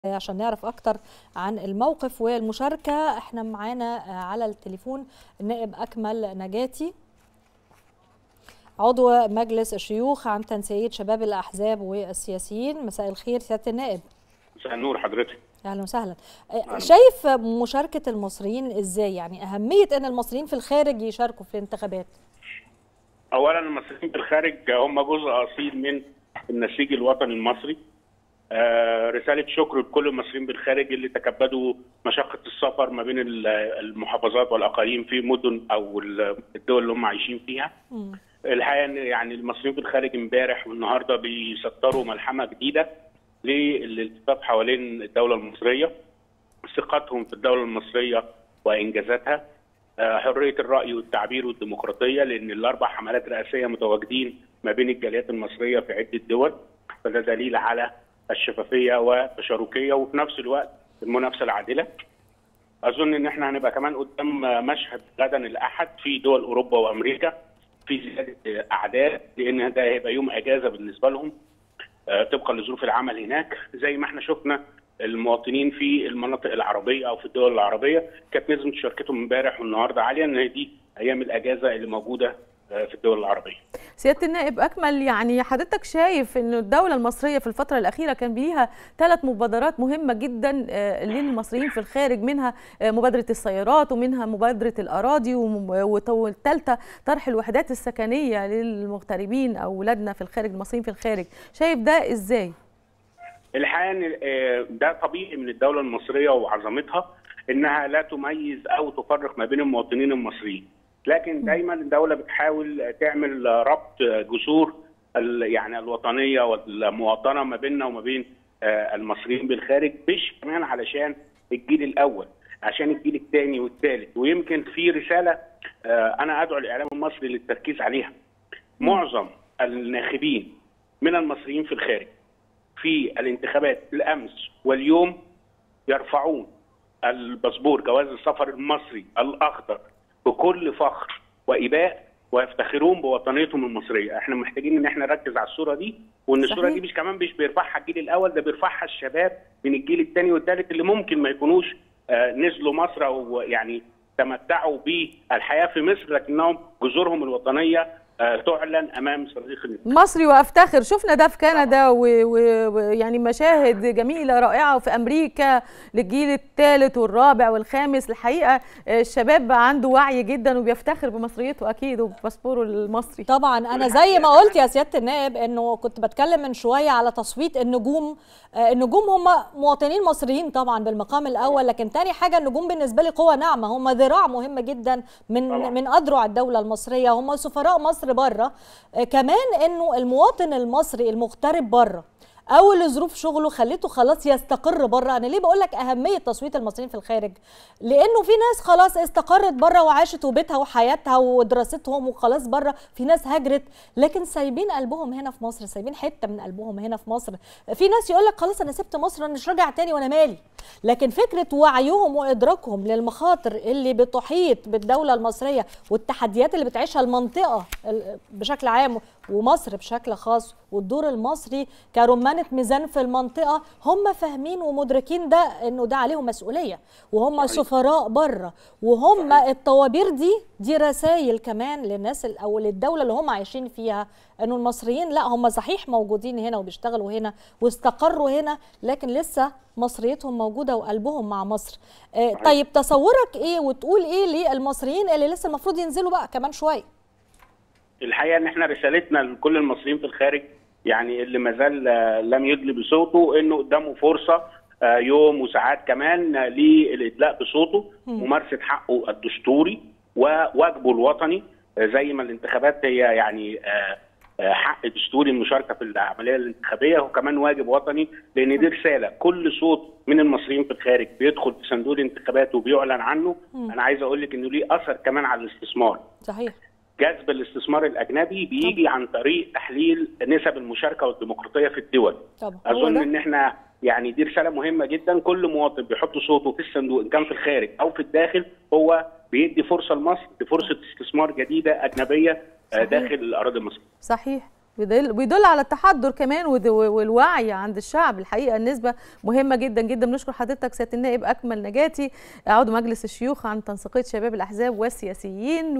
عشان نعرف اكتر عن الموقف والمشاركه احنا معانا على التليفون النائب اكمل نجاتي عضو مجلس الشيوخ عن تنسيقيه شباب الاحزاب والسياسيين مساء الخير سياده النائب مساء النور حضرتك اهلا وسهلا شايف مشاركه المصريين ازاي يعني اهميه ان المصريين في الخارج يشاركوا في الانتخابات اولا المصريين في الخارج هم جزء اصيل من النسيج الوطني المصري آه رساله شكر لكل المصريين بالخارج اللي تكبدوا مشقه السفر ما بين المحافظات والاقاليم في مدن او الدول اللي هم عايشين فيها مم. الحقيقه ان يعني المصريين في الخارج امبارح والنهارده بيسطروا ملحمه جديده للالتفاف حوالين الدوله المصريه ثقتهم في الدوله المصريه وانجازاتها آه، حريه الراي والتعبير والديمقراطيه لان الاربع حملات رئاسيه متواجدين ما بين الجاليات المصريه في عده دول فده دليل على الشفافيه والتشاركيه وفي نفس الوقت المنافسه العادله اظن ان احنا هنبقى كمان قدام مشهد غدا الاحد في دول اوروبا وامريكا في زياده اعداد لان ده هيبقى يوم اجازه بالنسبه لهم آه، طبقا لظروف العمل هناك زي ما احنا شفنا المواطنين في المناطق العربيه او في الدول العربيه كانت نسبه مشاركتهم امبارح والنهارده عاليه ان هي دي ايام الاجازه اللي موجوده آه، في الدول العربيه. سياده النائب اكمل يعني حضرتك شايف ان الدوله المصريه في الفتره الاخيره كان ليها ثلاث مبادرات مهمه جدا آه، للمصريين في الخارج منها آه، مبادره السيارات ومنها مبادره الاراضي والثالثه طرح الوحدات السكنيه للمغتربين او ولادنا في الخارج المصريين في الخارج شايف ده ازاي الحقيقه ان آه، ده طبيعي من الدوله المصريه وعظمتها انها لا تميز او تفرق ما بين المواطنين المصريين لكن دايما الدوله بتحاول تعمل ربط جسور ال- يعني الوطنيه والمواطنه ما بيننا وما بين آه، المصريين بالخارج مش كمان علشان الجيل الاول عشان الجيل الثاني والثالث ويمكن في رساله آه، انا ادعو الاعلام المصري للتركيز عليها معظم الناخبين من المصريين في الخارج في الانتخابات الامس واليوم يرفعون الباسبور جواز السفر المصري الاخضر بكل فخر واباء ويفتخرون بوطنيتهم المصريه، احنا محتاجين ان احنا نركز على الصوره دي وان الصوره صحيح. دي مش كمان مش بيرفعها الجيل الاول ده بيرفعها الشباب من الجيل الثاني والثالث اللي ممكن ما يكونوش آه، نزلوا مصر او يعني تمتعوا بالحياه في مصر لكنهم جذورهم الوطنيه آه، تعلن امام صناديق الانتخابات. مصري وافتخر شفنا ده في كندا ويعني مشاهد جميله رائعه وفي امريكا للجيل الثالث والرابع والخامس الحقيقه آه، الشباب بقى عنده وعي جدا وبيفتخر بمصريته اكيد وباسبوره المصري طبعا انا زي ما قلت يا سياده النائب انه كنت بتكلم من شويه على تصويت النجوم آه، النجوم هم مواطنين مصريين طبعا بالمقام الاول لكن تاني حاجه النجوم بالنسبه لي قوه ناعمه هم ذراع مهمه جدا من طبعاً. من اذرع الدوله المصريه هم سفراء مصر بره آه، كمان انه المواطن المصري المغترب بره او لظروف شغله خليته خلاص يستقر بره انا ليه بقول لك اهميه تصويت المصريين في الخارج لانه في ناس خلاص استقرت بره وعاشت وبيتها وحياتها ودراستهم وخلاص بره في ناس هاجرت لكن سايبين قلبهم هنا في مصر سايبين حته من قلبهم هنا في مصر في ناس يقول لك خلاص انا سبت مصر انا مش راجع تاني وانا مالي لكن فكره وعيهم وادراكهم للمخاطر اللي بتحيط بالدوله المصريه والتحديات اللي بتعيشها المنطقه ال- بشكل عام ومصر بشكل خاص والدور المصري كرمانه ميزان في المنطقه هم فاهمين ومدركين ده انه ده عليهم مسؤوليه وهم صحيح. سفراء بره وهم صحيح. الطوابير دي دي رسائل كمان للناس ال- او للدوله اللي هم عايشين فيها انه المصريين لا هم صحيح موجودين هنا وبيشتغلوا هنا واستقروا هنا لكن لسه مصريتهم موجوده وقلبهم مع مصر آه صحيح. طيب تصورك ايه وتقول ايه للمصريين اللي لسه المفروض ينزلوا بقى كمان شويه الحقيقه ان احنا رسالتنا لكل المصريين في الخارج يعني اللي ما زال آه، لم يدلي بصوته انه قدامه فرصه آه، يوم وساعات كمان آه، للادلاء بصوته ممارسه حقه الدستوري وواجبه الوطني آه، زي ما الانتخابات هي يعني آه، آه، حق دستوري المشاركه في العمليه الانتخابيه وكمان واجب وطني لان دي رساله كل صوت من المصريين في الخارج بيدخل في صندوق الانتخابات وبيعلن عنه انا عايز اقول لك انه ليه اثر كمان على الاستثمار صحيح جذب الاستثمار الاجنبي بيجي عن طريق تحليل نسب المشاركه والديمقراطيه في الدول طب هو اظن ده ان احنا يعني دي رساله مهمه جدا كل مواطن بيحط صوته في الصندوق ان كان في الخارج او في الداخل هو بيدي فرصه لمصر بفرصه استثمار جديده اجنبيه آه، صحيح. داخل الاراضي المصريه صحيح بيدل, بيدل على التحضر كمان والوعي عند الشعب الحقيقه النسبه مهمه جدا جدا بنشكر حضرتك سياده النائب اكمل نجاتي عضو مجلس الشيوخ عن تنسيقيه شباب الاحزاب والسياسيين